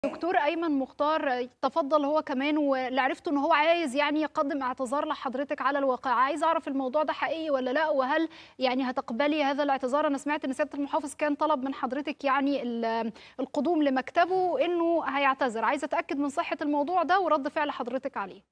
دكتور ايمن مختار تفضل هو كمان واللي عرفته ان هو عايز يعني يقدم اعتذار لحضرتك على الواقع عايز اعرف الموضوع ده حقيقي ولا لا وهل يعني هتقبلي هذا الاعتذار انا سمعت ان سياده المحافظ كان طلب من حضرتك يعني القدوم لمكتبه انه هيعتذر عايزه اتاكد من صحه الموضوع ده ورد فعل حضرتك عليه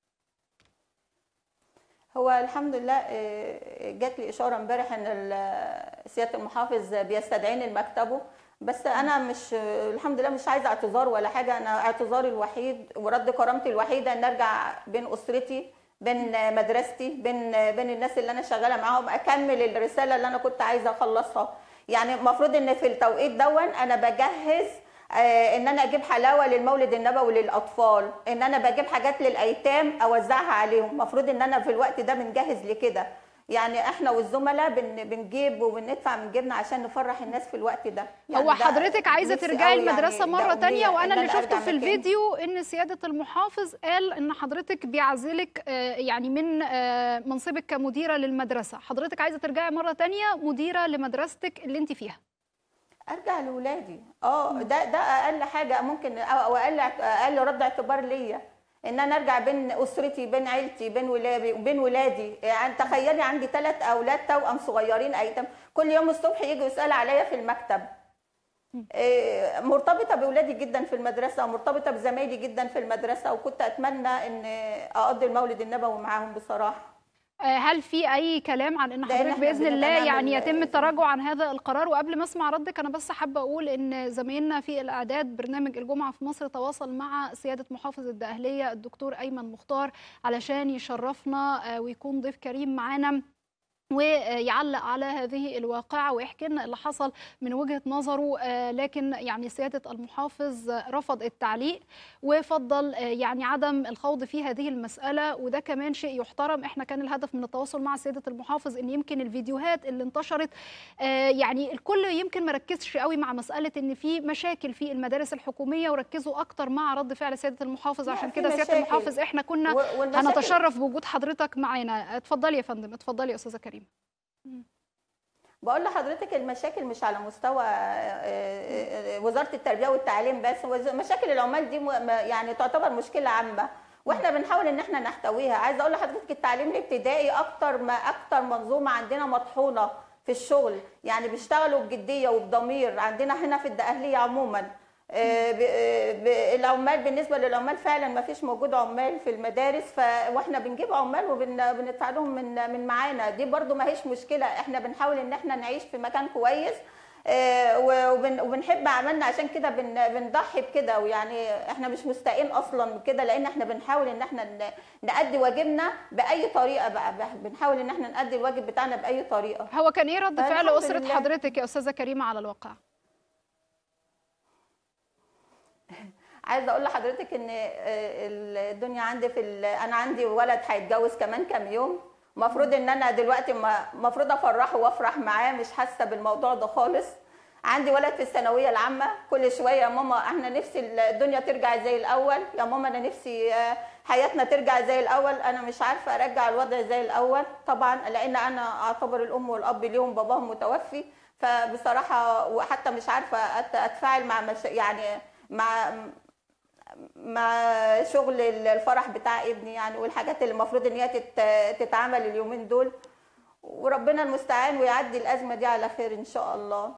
هو الحمد لله جات لي اشاره امبارح ان سياده المحافظ بيستدعيني لمكتبه بس انا مش الحمد لله مش عايزه اعتذار ولا حاجه انا اعتذاري الوحيد ورد كرامتي الوحيده ان ارجع بين اسرتي بين مدرستي بين بين الناس اللي انا شغاله معاهم اكمل الرساله اللي انا كنت عايزه اخلصها يعني المفروض ان في التوقيت دون انا بجهز ان انا اجيب حلاوه للمولد النبوي للاطفال ان انا بجيب حاجات للايتام اوزعها عليهم المفروض ان انا في الوقت ده بنجهز لكده يعني احنا والزملاء بن بنجيب وبندفع من جيبنا عشان نفرح الناس في الوقت ده يعني هو حضرتك عايزه ترجعي المدرسه يعني مره تانية وانا اللي شفته في الفيديو ان سياده المحافظ قال ان حضرتك بيعزلك يعني من منصبك كمديره للمدرسه حضرتك عايزه ترجعي مره تانية مديره لمدرستك اللي انت فيها ارجع لاولادي اه ده ده اقل حاجه ممكن او اقل اقل رد اعتبار ليا ان انا ارجع بين اسرتي بين عيلتي بين ولادي بين ولادي يعني تخيلي عندي ثلاث اولاد توأم صغيرين ايتام كل يوم الصبح يجوا يسالوا عليا في المكتب مرتبطه باولادي جدا في المدرسه ومرتبطه بزمايلي جدا في المدرسه وكنت اتمنى ان اقضي المولد النبوي معاهم بصراحه هل في اي كلام عن ان حضرتك باذن الله يعني يتم التراجع عن هذا القرار وقبل ما اسمع ردك انا بس حابه اقول ان زميلنا في الاعداد برنامج الجمعه في مصر تواصل مع سياده محافظ الدقهليه الدكتور ايمن مختار علشان يشرفنا ويكون ضيف كريم معانا ويعلق على هذه الواقعة ويحكي لنا اللي حصل من وجهة نظره لكن يعني سيادة المحافظ رفض التعليق وفضل يعني عدم الخوض في هذه المسألة وده كمان شيء يحترم احنا كان الهدف من التواصل مع سيادة المحافظ ان يمكن الفيديوهات اللي انتشرت يعني الكل يمكن ما ركزش قوي مع مسألة ان في مشاكل في المدارس الحكومية وركزوا اكتر مع رد فعل سيادة المحافظ عشان كده سيادة المحافظ احنا كنا هنتشرف بوجود حضرتك معانا اتفضلي يا فندم اتفضلي يا استاذة كريم بقول لحضرتك المشاكل مش على مستوى وزاره التربيه والتعليم بس مشاكل العمال دي يعني تعتبر مشكله عامه واحنا بنحاول ان احنا نحتويها عايزه اقول لحضرتك التعليم الابتدائي اكتر ما اكتر منظومه عندنا مطحونه في الشغل يعني بيشتغلوا بجديه وبضمير عندنا هنا في الدقهليه عموما العمال بالنسبه للعمال فعلا ما فيش موجود عمال في المدارس ف... واحنا بنجيب عمال وبندفع لهم من من معانا دي برضو ما هيش مشكله احنا بنحاول ان احنا نعيش في مكان كويس وبن... وبنحب عملنا عشان كده بن... بنضحي بكده ويعني احنا مش مستائين اصلا كده لان احنا بنحاول ان احنا نأدي واجبنا باي طريقه بقى بنحاول ان احنا نأدي الواجب بتاعنا باي طريقه هو كان ايه رد فعل اسره لله. حضرتك يا استاذه كريمه على الواقع عايزه اقول لحضرتك ان الدنيا عندي في انا عندي ولد هيتجوز كمان كام يوم المفروض ان انا دلوقتي المفروض افرحه وافرح معاه مش حاسه بالموضوع ده خالص عندي ولد في الثانويه العامه كل شويه يا ماما احنا نفسي الدنيا ترجع زي الاول يا ماما انا نفسي حياتنا ترجع زي الاول انا مش عارفه ارجع الوضع زي الاول طبعا لان انا اعتبر الام والاب اليوم باباهم متوفي فبصراحه وحتى مش عارفه اتفاعل مع مش يعني مع مع شغل الفرح بتاع ابني يعني والحاجات اللي المفروض ان هي تتعمل اليومين دول وربنا المستعان ويعدي الازمه دي على خير ان شاء الله